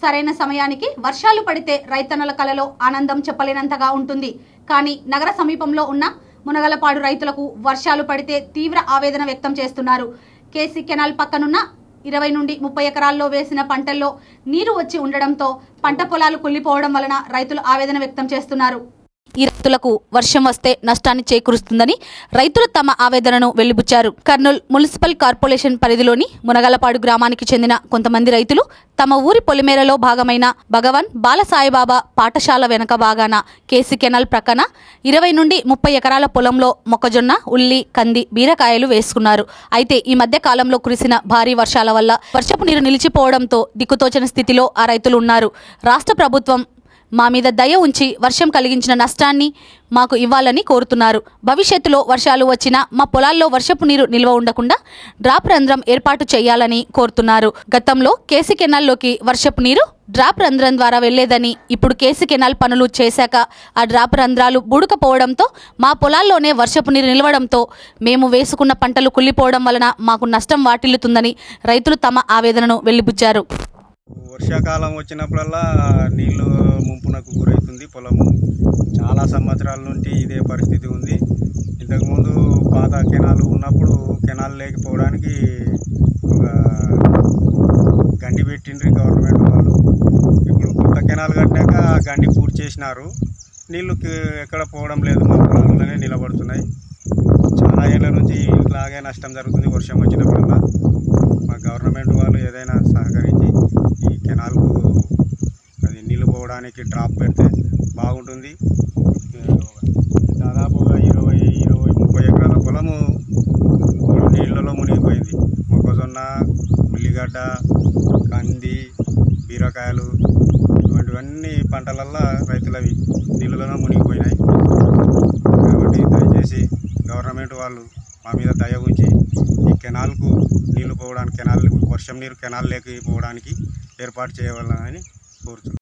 సరైన సమయానికి వర్షాలు పడితే రైతన్నల కలలో ఆనందం చెప్పలేనంతగా ఉంటుంది కానీ నగర సమీపంలో ఉన్న మునగలపాడు రైతులకు వర్షాలు పడితే తీవ్ర ఆవేదన వ్యక్తం చేస్తున్నారు కేసీ కెనాల్ పక్కనున్న ఇరవై నుండి ముప్పై ఎకరాల్లో వేసిన పంటల్లో నీరు వచ్చి ఉండడంతో పంట పొలాలు కుళ్ళిపోవడం వలన రైతులు ఆవేదన వ్యక్తం చేస్తున్నారు ఈ రైతులకు వర్షం వస్తే నష్టాన్ని చేకూరుస్తుందని రైతులు తమ ఆవేదనను వెళ్లిబుచ్చారు కర్నూలు మున్సిపల్ కార్పొరేషన్ పరిధిలోని మునగలపాడు గ్రామానికి చెందిన కొంతమంది రైతులు తమ ఊరి పొలిమేరలో భాగమైన భగవాన్ బాలసాయిబాబా పాఠశాల వెనక భాగాన కేసీ కెనాల్ ప్రక్కన ఇరవై నుండి ముప్పై ఎకరాల పొలంలో మొక్కజొన్న ఉల్లి కంది బీరకాయలు వేసుకున్నారు అయితే ఈ మధ్య కాలంలో కురిసిన భారీ వర్షాల వల్ల వర్షపు నీరు నిలిచిపోవడంతో దిక్కుతోచని స్థితిలో ఆ రైతులు ఉన్నారు రాష్ట్ర ప్రభుత్వం మా మీద దయ ఉంచి వర్షం కలిగించిన నష్టాన్ని మాకు ఇవ్వాలని కోరుతున్నారు భవిష్యత్తులో వర్షాలు వచ్చినా మా పొలాల్లో వర్షపు నీరు నిల్వ ఉండకుండా డ్రాప్ రంధ్రం ఏర్పాటు చేయాలని కోరుతున్నారు గతంలో కేసీ కెనాల్లోకి వర్షపు నీరు డ్రాప్ రంధ్రం ద్వారా వెళ్లేదని ఇప్పుడు కేసీ కెనాల్ పనులు చేశాక ఆ డ్రాప్ రంధ్రాలు బుడకపోవడంతో మా పొలాల్లోనే వర్షపు నీరు నిలవడంతో మేము వేసుకున్న పంటలు కుళ్ళిపోవడం వలన మాకు నష్టం వాటిల్లుతుందని రైతులు తమ ఆవేదనను వెళ్లిబుచ్చారు వర్షాకాలం వచ్చినప్పుడల్లా నీళ్లు ముంపునకు గురవుతుంది పొలము చాలా సంవత్సరాల నుండి ఇదే పరిస్థితి ఉంది ఇంతకుముందు పాత కెనాలు ఉన్నప్పుడు కెనాల్ లేకపోవడానికి ఒక గండి పెట్టిండ్రి గవర్నమెంట్ వాళ్ళు ఇప్పుడు కొత్త కెనాల్ కట్టాక ఆ గండి పూర్తి చేసినారు నీళ్లు కి- ఎక్కడ పోవడం లేదు మా పొలాల్లోనే నిలబడుతున్నాయి చాలా ఏళ్ళ నుంచి ఇలాగే నష్టం జరుగుతుంది వర్షం వచ్చినప్పుడల్లా మా గవర్నమెంట్ వాళ్ళు ఏదైనా సహకరించి ఈ కెనాల్కు అది నీళ్ళు పోవడానికి డ్రాప్ పెడితే బాగుంటుంది దాదాపుగా ఇరవై ఇరవై ముప్పై ఎకరాల పొలము నీళ్ళలో మునిగిపోయింది మొక్కజొన్న ఉల్లిగడ్డ కంది బీరకాయలు ఇటువంటివన్నీ పంటలల్లో రైతులవి నీళ్ళలోనే మునిగిపోయినాయి కాబట్టి దయచేసి గవర్నమెంట్ వాళ్ళు మా మీద దయ ఉంచి ఈ కెనాల్కు నీళ్లు పోవడానికి కెనాల్ వర్షం నీరు కెనాల్ లేకపోవడానికి ఏర్పాటు చేయవాలని కోరుతున్నాను